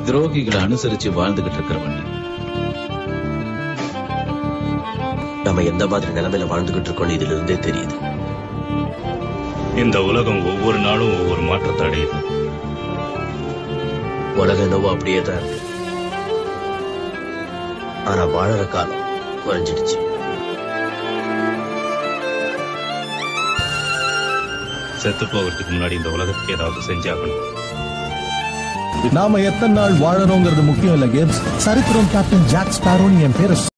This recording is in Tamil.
துரோகிகளை அனுசரிச்சு வாழ்ந்துகிட்டு இருக்கிறவன் நீ. நம்ம எந்த மாதிரி நிலைமையில வாழ்ந்துகிட்டு இருக்கோம்னு இதுல இருந்தே தெரியுது இந்த உலகம் ஒவ்வொரு நாளும் ஒவ்வொரு மாற்றத்தை அடையுது உலகம் என்னவோ அப்படியே தான் இருக்கு ஆனா வாழற காலம் குறைஞ்சிடுச்சு செத்து போகிறதுக்கு முன்னாடி இந்த உலகத்துக்கு ஏதாவது செஞ்சாகணும் நாம எத்தனை நாள் வாழறோங்கிறது முக்கியம் இல்ல கேம்ஸ் சரித்திரம் கேப்டன் ஜாக் ஸ்பாரோன்னு என் பேரை